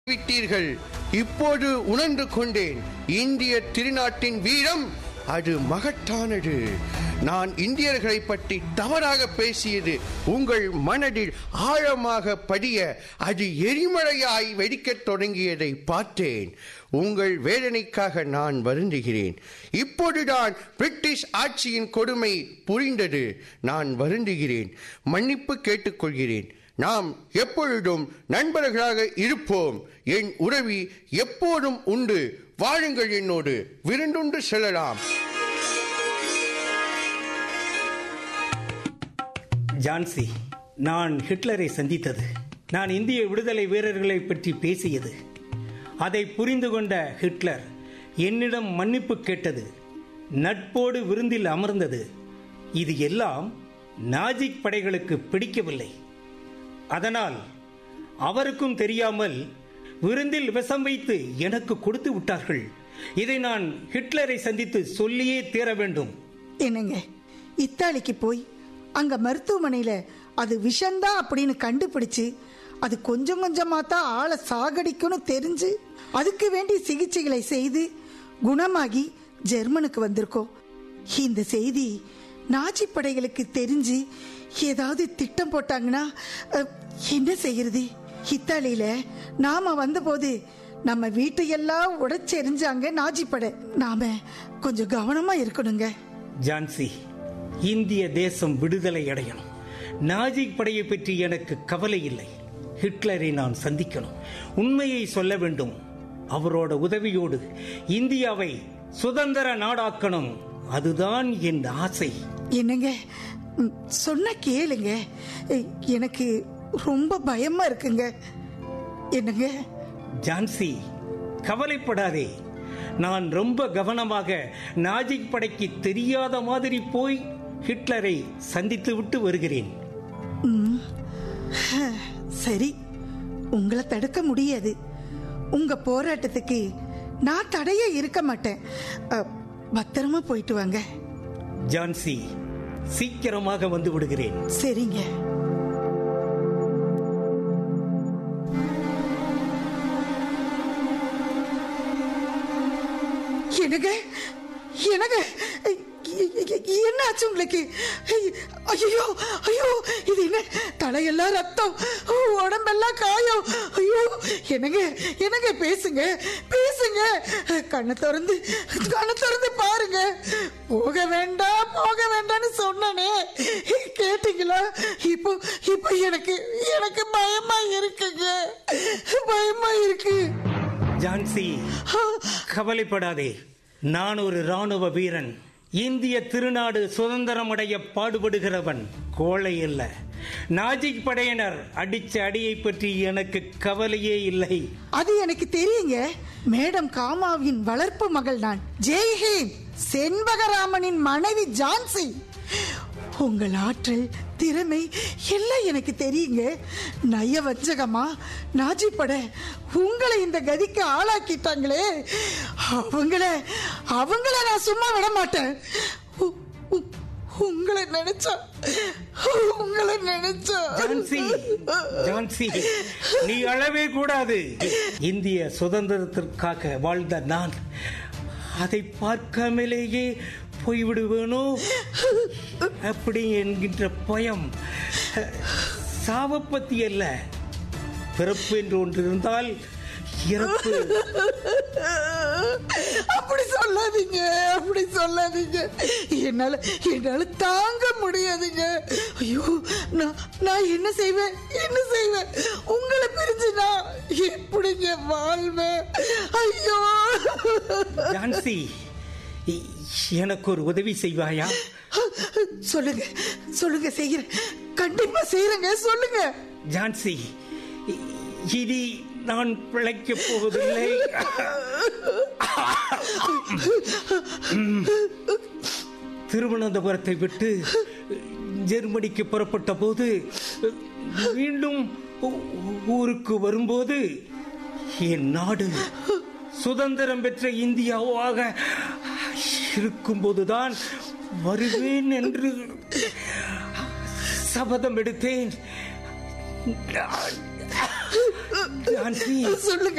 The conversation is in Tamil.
விட்டீர்கள் இப்போது உணர்ந்து கொண்டேன் இந்திய திருநாட்டின் வீரம் அது மகத்தானது நான் இந்தியர்களை பற்றி தவறாக பேசியது உங்கள் மனதில் ஆழமாக படிய அது எரிமலையாய் வெடிக்கத் தொடங்கியதை பார்த்தேன் உங்கள் வேதனைக்காக நான் வருந்துகிறேன் இப்போதுதான் பிரிட்டிஷ் ஆட்சியின் கொடுமை புரிந்தது நான் வருந்துகிறேன் மன்னிப்பு கேட்டுக்கொள்கிறேன் நாம் எப்பொழுதும் நண்பர்களாக இருப்போம் என் உறவி எப்போதும் உண்டு வாழுங்கள் என்னோடு விருந்துண்டு செல்லலாம் ஜான்சி நான் ஹிட்லரை சந்தித்தது நான் இந்திய விடுதலை வீரர்களை பற்றி பேசியது அதை புரிந்து கொண்ட ஹிட்லர் என்னிடம் மன்னிப்பு கேட்டது நட்போடு விருந்தில் அமர்ந்தது இது எல்லாம் நாஜிக் படைகளுக்கு பிடிக்கவில்லை அதனால் அவருக்கும் தெரியாமல் விருந்தில் விஷம் வைத்து எனக்கு கொடுத்து விட்டார்கள் இதை நான் ஹிட்லரை சந்தித்து சொல்லியே தீர வேண்டும் என்னங்க இத்தாலிக்கு போய் அங்க மருத்துவமனையில அது விஷம்தான் அப்படின்னு கண்டுபிடிச்சு அது கொஞ்சம் கொஞ்சமா தான் ஆளை சாகடிக்கும்னு தெரிஞ்சு அதுக்கு வேண்டிய சிகிச்சைகளை செய்து குணமாகி ஜெர்மனுக்கு வந்திருக்கோம் இந்த செய்தி நாஜி படைகளுக்கு தெரிஞ்சு ஏதாவது திட்டம் போட்டாங்கன்னா அஹ், என்ன செய்யறது இத்தாலியில நாம வந்தபோது நம்ம வீட்டையெல்லாம் உடைச்செறிஞ்சாங்க நாஜி படை நாம கொஞ்சம் கவனமா இருக்கணுங்க ஜான்சி இந்திய தேசம் விடுதலை அடையணும் நாஜிக் படையை பற்றி எனக்கு கவலை இல்லை ஹிட்லரை நான் சந்திக்கணும் உண்மையை சொல்ல வேண்டும் அவரோட உதவியோடு இந்தியாவை சுதந்திர நாடாக்கணும் அதுதான் என் ஆசை என்னங்க ம், சொன்னா கேளுங்க எ- எனக்கு ரொம்ப பயமா இருக்குங்க என்னங்க ஜான்சி கவலைப்படாதே நான் ரொம்ப கவனமாக நாஜிக் படைக்கு தெரியாத மாதிரி போய் ஹிட்லரை சந்தித்து விட்டு வருகிறேன் ம், சரி உங்களை தடுக்க முடியாது உங்க போராட்டத்துக்கு நான் தடைய இருக்க மாட்டேன் அ, பத்திரமா போயிட்டு வாங்க ஜான்சி சீக்கிரமாக வந்து விடுகிறேன் சரிங்க என்னங்க என்னங்க என்ன ஆச்சு உங்களுக்கு ஐயோ ஐயோ இது என்ன தலையெல்லாம் ரத்தம் உடம்பெல்லாம் காயம் ஐயோ என்னங்க என்னங்க பேசுங்க பேசுங்க கண்ணை திறந்து கண்ணை திறந்து பாருங்க போக வேண்டாம் போக வேண்டாம்னு சொன்னனே கேட்டீங்களா இப்போ இப்போ எனக்கு எனக்கு பயமா இருக்குங்க பயமா இருக்கு ஜான்சி கவலைப்படாதே நான் ஒரு ராணுவ வீரன் இந்திய திருநாடு சுதந்திரமடைய பாடுபடுகிறவன் கோழை அல்ல நாஜிக் படையினர் அடிச்ச அடியை பற்றி எனக்கு கவலையே இல்லை அது எனக்கு தெரியுங்க மேடம் காமாவின் வளர்ப்பு மகள் நான் ஜெய்ஹிந்த் செண்பகராமனின் மனைவி ஜான்சி உங்கள் ஆற்றல் திறமை எல்லாம் எனக்கு தெரியுங்க நய வஞ்சகமா நாஜி பட உங்களை இந்த கதிக்கு ஆளாக்கிட்டாங்களே அவங்கள அவங்கள நான் சும்மா விட மாட்டேன் உ- உ- உங்களை நினைச்சா உங்களை நினைச்சா ஜான்சி ஜான்சி நீ அழவே கூடாது இந்திய சுதந்திரத்திற்காக வாழ்ந்த நான் அதை பார்க்காமலேயே போய்விடுவேனோ அப்படி என்கின்ற பயம் சாவப்பத்தி அல்ல பிறப்பு என்று ஒன்று இருந்தால் இறப்பு அப்படி சொல்லாதீங்க அப்படி சொல்லாதீங்க என்னால என்னால தாங்க முடியாதுங்க ஐயோ நான் நான் என்ன செய்வேன் என்ன செய்வேன் உங்களை பிரிஞ்சு நான் எப்படிங்க வாழ்வேன் ஐயோ ஜான்சி இ- எனக்கு ஒரு உதவி செய்வாயா சொல்லுங்க சொல்லுங்க செய்யறேன் கண்டிப்பா செய்யறேங்க சொல்லுங்க ஜான்சி இ- இனி நான் பிழைக்கப் போவதில்லை திருவனந்தபுரத்தை விட்டு ஜெர்மனிக்கு புறப்பட்ட போது மீண்டும் ஊ- ஊருக்கு வரும்போது என் நாடு சுதந்திரம் பெற்ற இந்தியாவாக இருக்கும்போதுதான் வருவேன் என்று சபதம் எடுத்தேன் ஜான்சி சொல்லுங்க